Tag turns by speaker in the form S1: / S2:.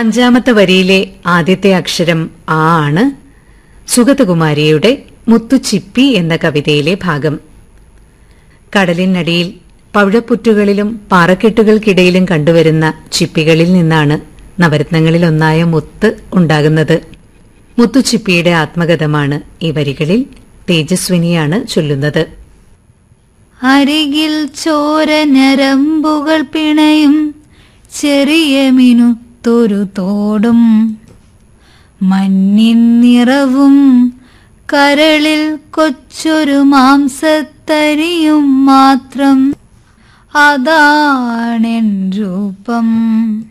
S1: അഞ്ചാമത്തെ വരിയിലെ ആദ്യത്തെ അക്ഷരം ആ ആണ് സുഗതകുമാരിയുടെ മുത്തുച്ചിപ്പി എന്ന കവിതയിലെ ഭാഗം കടലിനടിയിൽ പവിഴപ്പുറ്റുകളിലും പാറക്കെട്ടുകൾക്കിടയിലും കണ്ടുവരുന്ന ചിപ്പികളിൽ നിന്നാണ് നവരത്നങ്ങളിലൊന്നായ മുത്ത് ഉണ്ടാകുന്നത് മുത്തുച്ചിപ്പിയുടെ ആത്മകഥമാണ് ഈ വരികളിൽ തേജസ്വിനിയാണ് ചൊല്ലുന്നത്
S2: അരികിൽ ചോര ഞരമ്പുകൾ പിണയും ചെറിയ മിനുത്തൊരു തോടും മഞ്ഞിൻ നിറവും കരളിൽ കൊച്ചൊരു മാംസത്തരിയും മാത്രം അതാണെൻ രൂപം